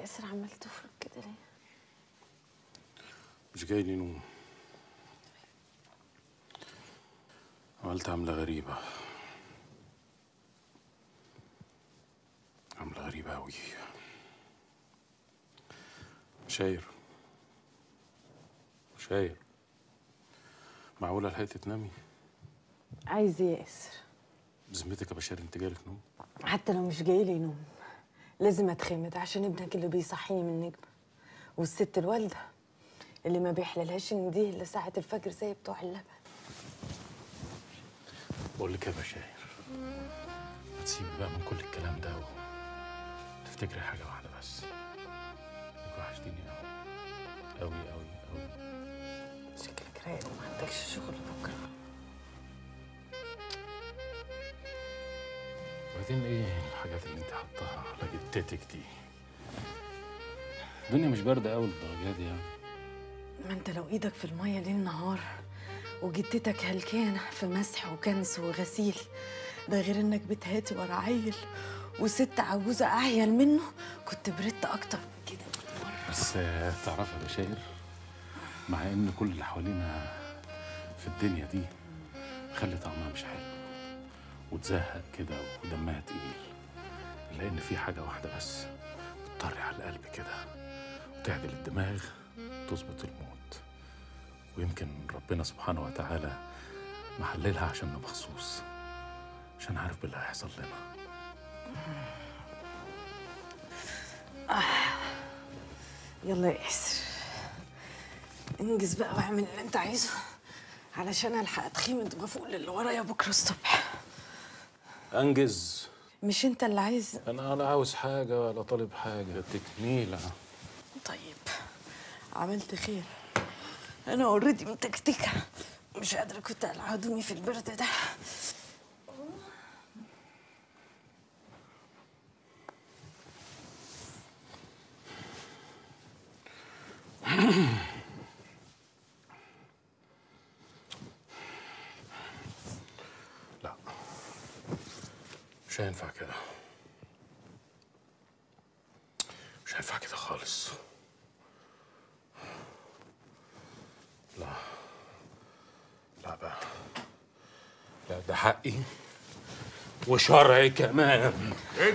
ياسر عمال تفرك كده ليه مش جاي لي نوم عملت عملة غريبة عملة غريبة أوي شاير شاير معقولة لحقتي تنامي عايز ايه يا ياسر بذمتك يا بشار انت جالك نوم حتى لو مش جاي لي نوم لازم اتخمد عشان ابنك اللي بيصحيني من النجم والست الوالده اللي ما بيحللهاش ان دي الا ساعه الفجر زي بتوع اللبن بقول لك يا بشاير ما تسيبي بقى من كل الكلام ده وتفتكري حاجة واحدة بس انك وحشتيني أوي أوي أوي أوي شكلك رايق وما عندكش شغل بكره وبعدين ايه الحاجات اللي انت حطاها على جدتك دي الدنيا مش باردة أوي للدرجة دي يعني ما انت لو ايدك في الميه ليل نهار وجدتك هلكانه في مسح وكنس وغسيل ده غير انك بتهاتي ورا عيل وست عجوزه اعيل منه كنت بردت اكتر من كده بس آه، تعرف يا بشاير مع ان كل اللي حوالينا في الدنيا دي خلي طعمها مش حلو وتزهق كده ودمها تقيل الا ان في حاجه واحده بس بتطري على القلب كده وتعدل الدماغ تظبط الموت ويمكن ربنا سبحانه وتعالى محللها عشاننا مخصوص عشان عارف باللي هيحصل لنا يلا يا ياسر انجز بقى واعمل اللي انت عايزه علشان الحق اتخمد وافوق للي ورايا بكره الصبح انجز مش انت اللي عايز انا لا عاوز حاجه ولا طالب حاجه تكميله طيب عملت خير انا اوريدي متكتكه مش قادره كنت اقلع هدومي في البرد ده لا مش هينفع كده مش هينفع كده خالص لا لا بقى لا ده حقي وشرعي كمان